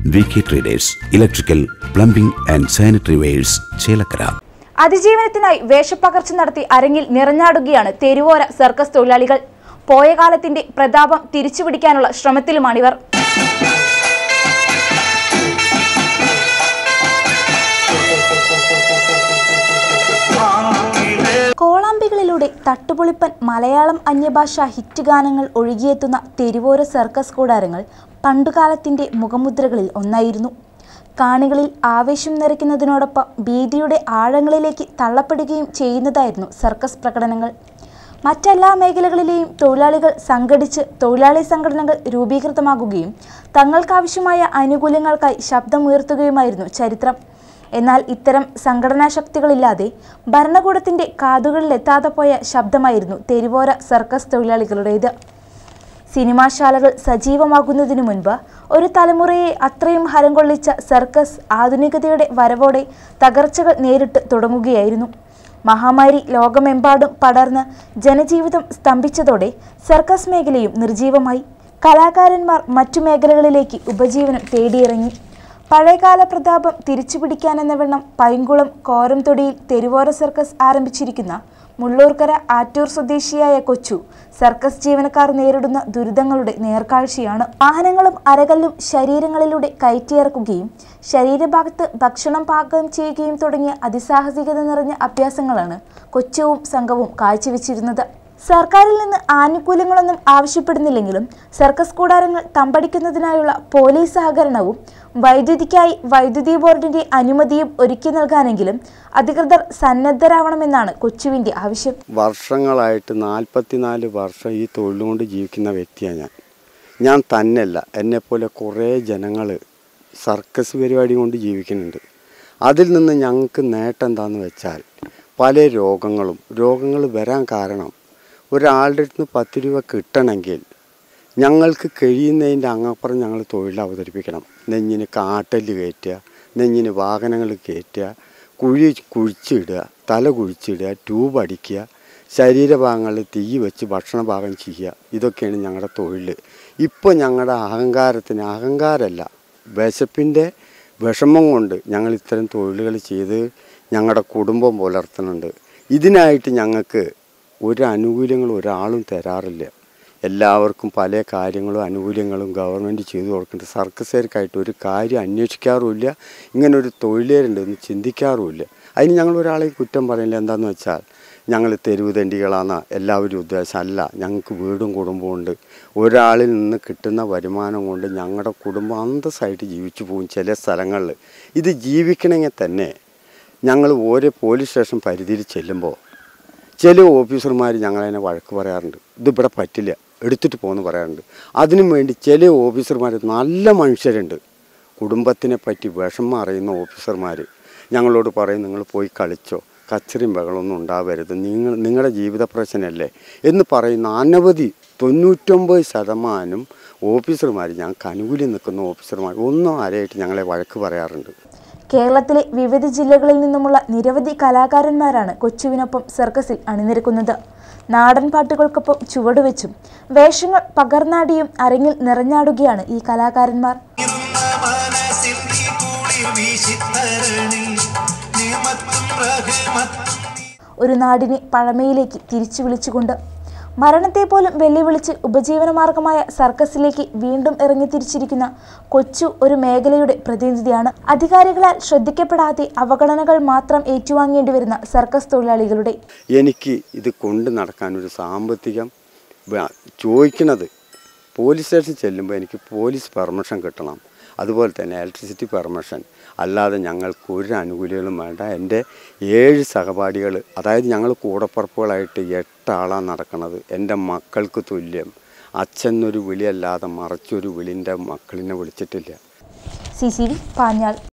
V K traders electrical plumbing and sanitary wares Chelakkara അതിജീവനത്തിനായി വേഷപ്പകർച്ച നടത്തി അരങ്ങിൽ നിറഞ്ഞാടുകയാണ് തെരുവോര സർക്കസ് തൊഴിലാളികൾ പോയ കാലത്തിന്റെ പ്രതാപം തിരിച്ചുപിടിക്കാനുള്ള ശ്രമത്തിലുമാണിവർ കോളാമ്പികളിലൂടെ തട്ടുപൊളിപ്പൻ മലയാളം അന്യഭാഷാ ഹിറ്റ് ഗാനങ്ങൾ ഒഴുകിയെത്തുന്ന തെരുവോര സർക്കസ് കൂടാരങ്ങൾ പണ്ടുകാലത്തിന്റെ മുഖമുദ്രകളിൽ ഒന്നായിരുന്നു കാണികളിൽ ആവേശം നിറയ്ക്കുന്നതിനോടൊപ്പം ഭീതിയുടെ ആഴങ്ങളിലേക്ക് തള്ളപ്പെടുകയും ചെയ്യുന്നതായിരുന്നു സർക്കസ് പ്രകടനങ്ങൾ മറ്റെല്ലാ മേഖലകളിലെയും തൊഴിലാളികൾ സംഘടിച്ച് തൊഴിലാളി സംഘടനകൾ രൂപീകൃതമാകുകയും തങ്ങൾക്കാവശ്യമായ ആനുകൂല്യങ്ങൾക്കായി ശബ്ദമുയർത്തുകയുമായിരുന്നു ചരിത്രം എന്നാൽ ഇത്തരം സംഘടനാ ശക്തികളില്ലാതെ ഭരണകൂടത്തിന്റെ കാതുകളിലെത്താതെ പോയ ശബ്ദമായിരുന്നു തെരുവോര സർക്കസ് തൊഴിലാളികളുടേത് സിനിമാശാലകൾ സജീവമാകുന്നതിനു മുൻപ് ഒരു തലമുറയെ അത്രയും ഹരം കൊള്ളിച്ച സർക്കസ് ആധുനികതയുടെ വരവോടെ തകർച്ചകൾ നേരിട്ട് തുടങ്ങുകയായിരുന്നു മഹാമാരി ലോകമെമ്പാടും പടർന്ന് ജനജീവിതം സ്തംഭിച്ചതോടെ സർക്കസ് മേഖലയും നിർജീവമായി കലാകാരന്മാർ മറ്റു മേഖലകളിലേക്ക് ഉപജീവനം തേടിയിറങ്ങി പഴയകാല പ്രതാപം തിരിച്ചുപിടിക്കാനെന്ന വണ്ണം പൈങ്കുളം കോരംതൊടിയിൽ തെരുവോര സർക്കസ് ആരംഭിച്ചിരിക്കുന്ന മുള്ളൂർക്കര ആറ്റൂർ സ്വദേശിയായ കൊച്ചു സർക്കസ് ജീവനക്കാർ നേരിടുന്ന ദുരിതങ്ങളുടെ നേർക്കാഴ്ചയാണ് വാഹനങ്ങളും അരകല്ലും ശരീരങ്ങളിലൂടെ കയറ്റിയിറക്കുകയും ശരീരഭാഗത്ത് ഭക്ഷണം പാകം ചെയ്യുകയും തുടങ്ങിയ അതിസാഹസികത നിറഞ്ഞ അഭ്യാസങ്ങളാണ് കൊച്ചുവും സംഘവും കാഴ്ചവെച്ചിരുന്നത് സർക്കാരിൽ നിന്ന് ആനുകൂല്യങ്ങളൊന്നും ആവശ്യപ്പെടുന്നില്ലെങ്കിലും സർക്കസ് കൂടാരങ്ങൾ തമ്പടിക്കുന്നതിനായുള്ള പോലീസ് സഹകരണവും വൈദ്യുതിക്കായി വൈദ്യുതി ബോർഡിന്റെ അനുമതിയും ഒരുക്കി നൽകാനെങ്കിലും അധികൃതർ സന്നദ്ധരാവണമെന്നാണ് കൊച്ചുവിന്റെ ആവശ്യം വർഷങ്ങളായിട്ട് നാൽപ്പത്തിനാല് വർഷം ഈ തൊഴിലുകൊണ്ട് ജീവിക്കുന്ന വ്യക്തിയാണ് ഞാൻ ഞാൻ തന്നെയല്ല എന്നെപ്പോലെ കുറേ ജനങ്ങൾ സർക്കസ് പരിപാടി കൊണ്ട് ജീവിക്കുന്നുണ്ട് അതിൽ നിന്ന് ഞങ്ങൾക്ക് നേട്ടം എന്താണെന്ന് വെച്ചാൽ പല രോഗങ്ങളും രോഗങ്ങൾ വരാൻ കാരണം ഒരാളുടെ അടുത്ത് നിന്ന് പത്ത് രൂപ കിട്ടണമെങ്കിൽ ഞങ്ങൾക്ക് കഴിയുന്നതിൻ്റെ അങ്ങപ്പുറം ഞങ്ങൾ തൊഴിൽ അവതരിപ്പിക്കണം നെഞ്ഞിന് കാട്ടല് കയറ്റുക നെഞ്ഞിന് വാഹനങ്ങൾ കയറ്റുക കുഴി കുഴിച്ചിടുക തല കുഴിച്ചിടുക ട്യൂബ് അടിക്കുക ശരീരഭാഗങ്ങളിൽ തീ വെച്ച് ഭക്ഷണ പാകം ചെയ്യുക ഇതൊക്കെയാണ് ഞങ്ങളുടെ തൊഴിൽ ഇപ്പോൾ ഞങ്ങളുടെ അഹങ്കാരത്തിന് അഹങ്കാരമല്ല വിശപ്പിൻ്റെ വിഷമം കൊണ്ട് ഞങ്ങൾ ഇത്തരം തൊഴിലുകൾ ചെയ്ത് ഞങ്ങളുടെ കുടുംബം പുലർത്തുന്നുണ്ട് ഇതിനായിട്ട് ഞങ്ങൾക്ക് ഒരു ആനുകൂല്യങ്ങളും ഒരാളും തരാറില്ല എല്ലാവർക്കും പല കാര്യങ്ങളും ആനുകൂല്യങ്ങളും ഗവൺമെൻറ് ചെയ്തു കൊടുക്കുന്നുണ്ട് സർക്കസുകാർക്കായിട്ട് ഒരു കാര്യം അന്വേഷിക്കാറുമില്ല ഇങ്ങനെ ഒരു തൊഴിലേറുണ്ടെന്ന് ചിന്തിക്കാറുമില്ല അതിന് ഞങ്ങൾ ഒരാളെയും കുറ്റം പറയില്ല എന്താണെന്ന് വെച്ചാൽ ഞങ്ങൾ തെരുവ് തെണ്ടികളാണ് എല്ലാവരും ഉദ്ദേശം അല്ല ഞങ്ങൾക്ക് വീടും കുടുംബവും ഉണ്ട് ഒരാളിൽ നിന്ന് കിട്ടുന്ന വരുമാനം കൊണ്ട് ഞങ്ങളുടെ കുടുംബം അന്തസ്സായിട്ട് ജീവിച്ചു പോകും ചില സ്ഥലങ്ങളിൽ ഇത് ജീവിക്കണമെങ്കിൽ തന്നെ ഞങ്ങൾ ഓരോ പോലീസ് സ്റ്റേഷൻ പരിധിയിൽ ചെല്ലുമ്പോൾ ചില ഓഫീസർമാർ ഞങ്ങളതിനെ വഴക്ക് പറയാറുണ്ട് ഇതിവിടെ പറ്റില്ല എടുത്തിട്ട് പോകുമെന്ന് പറയാറുണ്ട് അതിനും വേണ്ടി ചില ഓഫീസർമാർ നല്ല മനുഷ്യരുണ്ട് കുടുംബത്തിനെ പറ്റി വിഷമം അറിയുന്ന ഓഫീസർമാർ ഞങ്ങളോട് പറയും നിങ്ങൾ പോയി കളിച്ചോ കച്ചറിയും ബഹളമൊന്നും ഉണ്ടാവരുത് നിങ്ങൾ നിങ്ങളുടെ ജീവിത പ്രശ്നമല്ലേ എന്ന് പറയുന്ന അനവധി തൊണ്ണൂറ്റൊമ്പത് ശതമാനം ഓഫീസർമാർ ഞങ്ങൾക്ക് അനുകൂല്യം നിൽക്കുന്ന ഓഫീസർമാർ ഒന്നും ആരെയായിട്ട് ഞങ്ങളെ വഴക്ക് പറയാറുണ്ട് കേരളത്തിലെ വിവിധ ജില്ലകളിൽ നിന്നുമുള്ള നിരവധി കലാകാരന്മാരാണ് കൊച്ചുവിനൊപ്പം സർക്കസിൽ അണിനിരക്കുന്നത് നാടൻ പാട്ടുകൾക്കൊപ്പം ചുവടുവെച്ചും വേഷങ്ങൾ പകർന്നാടിയും അരങ്ങിൽ നിറഞ്ഞാടുകയാണ് ഈ കലാകാരന്മാർ മനസ്സിൽ നീ കൂടി വീശിത്തരണി നിയമത്തും റഹ്മത്തും ഒരു നാടിനെ പഴമയിലേക്ക് തിരിച്ചു വിളിച്ചുകൊണ്ട് മരണത്തെ പോലും വെല്ലുവിളിച്ച് ഉപജീവനമാർഗമായ സർക്കസിലേക്ക് വീണ്ടും ഇറങ്ങിത്തിരിച്ചിരിക്കുന്ന കൊച്ചു ഒരു മേഖലയുടെ പ്രതിനിധിയാണ് അധികാരികളാൽ ശ്രദ്ധിക്കപ്പെടാതെ അവഗണനകൾ മാത്രം ഏറ്റുവാങ്ങേണ്ടി വരുന്ന സർക്കസ് തൊഴിലാളികളുടെ എനിക്ക് ഇത് കൊണ്ട് നടക്കാനൊരു സാമ്പത്തികം വ- ചോദിക്കണത് പോലീസ് സ്റ്റേഷൻ ചെല്ലുമ്പോൾ എനിക്ക് പോലീസ് പെർമിഷൻ കിട്ടണം അതുപോലെ തന്നെ ഇലക്ട്രിസിറ്റി പെർമിഷൻ അല്ലാതെ ഞങ്ങൾക്ക് ഒരു ആനുകൂല്യങ്ങളും വേണ്ട എൻ്റെ ഏഴ് സഹപാഠികൾ അതായത് ഞങ്ങൾ കൂടപ്പുറപ്പുകളായിട്ട് എട്ടാളാണ് നടക്കുന്നത് എൻ്റെ മക്കൾക്ക് തുല്യം അച്ഛനൊരു വിളിയല്ലാതെ മറിച്ചൊരു വിളിൻ്റെ മക്കളിനെ വിളിച്ചിട്ടില്ല സി സി വി പാഞ്ഞാൾ